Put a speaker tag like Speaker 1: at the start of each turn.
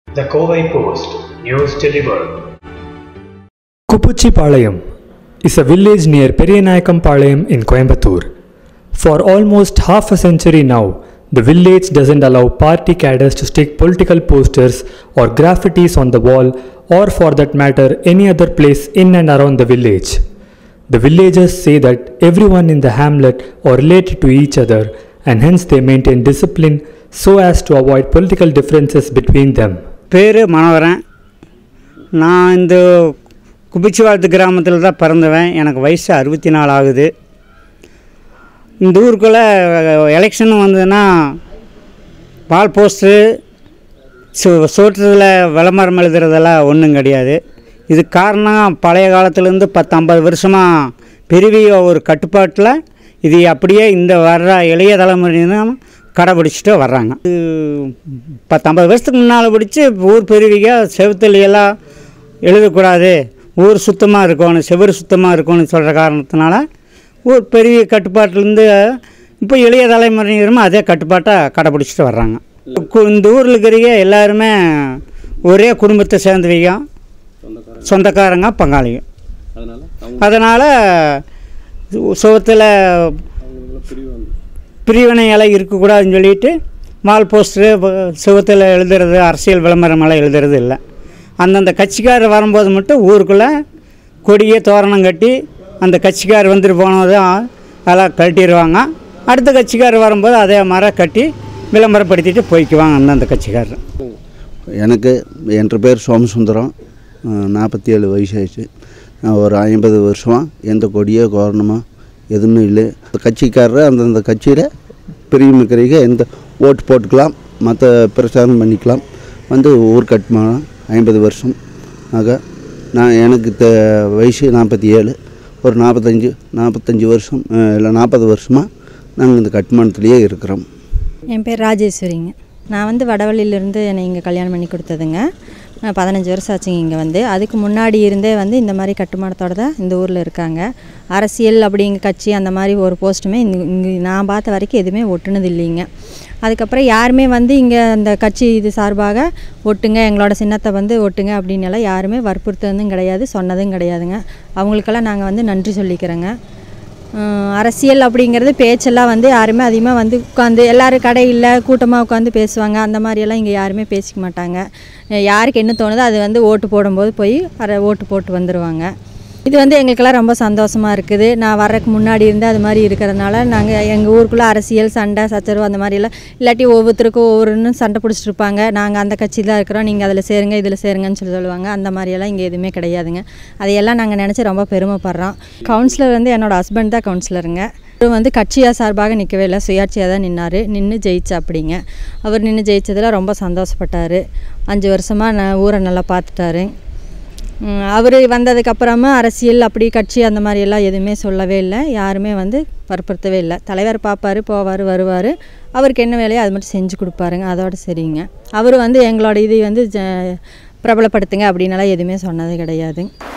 Speaker 1: The Kovai Post News Delivered.
Speaker 2: Kupuchipalayam is a village near Periyanaikampalayam in Coimbatore. For almost half a century now, the village doesn't allow party cadres to stick political posters or graffitis on the wall or for that matter any other place in and around the village. The villagers say that everyone in the hamlet are related to each other and hence they maintain discipline so as to avoid political differences between them.
Speaker 3: பேர் மனோகரன் நான் இந்த குபிச்சிவாழ்த்து கிராமத்தில் தான் பிறந்தவன் எனக்கு வயசு அறுபத்தி நாலு ஆகுது இந்த ஊருக்குள்ளே எலெக்ஷன் வந்ததுன்னா வால் போஸ்ட்ரு சு சோற்றத்தில் விளம்பரம் எழுதுறதெல்லாம் ஒன்றும் கிடையாது இது காரணம் பழைய காலத்துலேருந்து பத்து ஐம்பது வருஷமாக பெரிய ஒரு கட்டுப்பாட்டில் இது அப்படியே இந்த வர்ற இளைய தலைமுறையினரும் கடைபிடிச்சிட்டு வர்றாங்க இது பத்து ஐம்பது வருஷத்துக்கு முன்னால் பிடிச்சி ஊர் பெருவிக செவுத்துல எல்லாம் எழுதக்கூடாது ஊர் சுத்தமாக இருக்கணும் செவுறு சுத்தமாக இருக்கணும்னு சொல்கிற காரணத்தினால ஊர் பெரிய கட்டுப்பாட்டிலேருந்து இப்போ இளைய தலைமுறையினரும் அதே கட்டுப்பாட்டை கடைபிடிச்சிட்டு வர்றாங்க கு- இந்த ஊரில் இருக்கிறவங்க எல்லாருமே ஒரே குடும்பத்தை சேர்ந்தவங்க சொந்தக்காரங்க பங்காளிங்க அதனால் சுகத்தில் பிரிவினையெல்லாம் இருக்கக்கூடாதுன்னு சொல்லிட்டு வால் போஸ்டரு சுகத்தில் எழுதுறது அரசியல் விளம்பரமெல்லாம் எழுதுறது இல்லை அந்தந்த கட்சிக்காரர் வரும்போது மட்டும் ஊருக்குள்ளே கொடியே தோரணம் கட்டி அந்த கட்சிக்காரர் வந்துட்டு போனதும் அதெல்லாம் கட்டிடுவாங்க அடுத்த கட்சிக்காரர் வரும்போது அதே மாதிரி கட்டி விளம்பரப்படுத்திட்டு போய்க்குவாங்க அந்தந்த கட்சிக்காரர்
Speaker 4: எனக்கு என் பேர் சோமசுந்தரம் நாற்பத்தி ஏழு வயசாச்சு நான் ஒரு ஐம்பது வருஷமாக எந்த கொடியோ காரணமோ எதுவுமே இல்லை கட்சிக்காரர் அந்தந்த கட்சியில் பிரிவுமிக்கிறீங்க எந்த ஓட்டு போட்டுக்கலாம் மற்ற பிரச்சாரம் பண்ணிக்கலாம் வந்து ஊர் கட்டுமானம் ஐம்பது வருஷம் ஆக நான் எனக்கு த வயசு நாற்பத்தி ஏழு ஒரு நாற்பத்தஞ்சு நாற்பத்தஞ்சு வருஷம் அஹ், இல்லை நாற்பது வருஷமாக நாங்கள் இந்த கட்டுமானத்திலேயே இருக்கிறோம்
Speaker 5: என் பேர் ராஜேஸ்வரிங்க நான் வந்து வடவள்ளியிலேருந்து என்னை இங்கே கல்யாணம் பண்ணி கொடுத்ததுங்க நான் பதினஞ்சு வருஷம் ஆச்சுங்க இங்கே வந்து அதுக்கு முன்னாடி இருந்தே வந்து இந்த மாதிரி கட்டுமானத்தோட தான் இந்த ஊரில் இருக்காங்க அரசியல் அப்படிங்க கட்சி அந்த மாதிரி ஒரு போஸ்ட்டுமே இங்கே இங்கே நான் பார்த்த வரைக்கும் எதுவுமே ஒட்டுனது இல்லைங்க அதுக்கப்புறம் யாருமே வந்து இங்கே அந்த கட்சி இது சார்பாக ஒட்டுங்க எங்களோட சின்னத்தை வந்து ஒட்டுங்க அப்படின்னு எல்லாம் யாருமே வற்புறுத்ததும் கிடையாது சொன்னதும் கிடையாதுங்க அவங்களுக்கெல்லாம் நாங்கள் வந்து நன்றி சொல்லிக்கிறோங்க ஹம், அரசியல் அப்படிங்கிறது பேச்செல்லாம் வந்து யாருமே அதிகமாக வந்து உட்காந்து எல்லோரும் கடையில் கூட்டமாக உட்காந்து பேசுவாங்க அந்த மாதிரியெல்லாம் இங்கே யாருமே பேசிக்க மாட்டாங்க அஹ் யாருக்கு என்ன தோணுதோ அது வந்து ஓட்டு போடும்போது போய் அரை ஓட்டு போட்டு வந்துடுவாங்க இது வந்து எங்களுக்கெல்லாம் ரொம்ப சந்தோஷமாக இருக்குது நான் வர்றதுக்கு முன்னாடி இருந்து அது மாதிரி இருக்கிறதுனால நாங்கள் எங்கள் ஊருக்குள்ளே அரசியல் சண்டை சச்சரவு அந்த மாதிரிலாம் இல்லாட்டி ஒவ்வொருத்தருக்கும் ஒவ்வொருன்னு சண்டை பிடிச்சிட்டு இருப்பாங்க நாங்கள் அந்த கட்சி தான் இருக்கிறோம் நீங்கள் அதில் சேருங்க இதில் சேருங்கன்னு சொல்லி சொல்லுவாங்க அந்த மாதிரியெல்லாம் இங்கே எதுவுமே கிடையாதுங்க அதையெல்லாம் நாங்கள் நினச்சி ரொம்ப பெருமைப்படுறோம் கவுன்சிலர் வந்து என்னோட ஹஸ்பண்ட் தான் கவுன்சிலருங்க அவர் வந்து கட்சியாக சார்பாக நிற்கவே இல்லை சுயாட்சியாக தான் நின்னார் நின்று ஜெயிச்சா அப்படிங்க அவர் நின்று ஜெயிச்சதில் ரொம்ப சந்தோஷப்பட்டார் அஞ்சு வருஷமாக நான் ஊரை நல்லா பார்த்துட்டாரு அவர் வந்ததுக்கப்புறமா அரசியல் அப்படி கட்சி அந்த மாதிரி எல்லாம் எதுவுமே சொல்லவே இல்லை யாருமே வந்து வற்புறுத்தவே இல்லை தலைவர் பார்ப்பார் போவார் வருவார் அவருக்கு என்ன வேலையோ அது மட்டும் செஞ்சு கொடுப்பாருங்க அதோட சரிங்க அவர் வந்து எங்களோட இதை வந்து ஜ பிரபலப்படுத்துங்க அப்படின்னலாம் எதுவுமே சொன்னது கிடையாது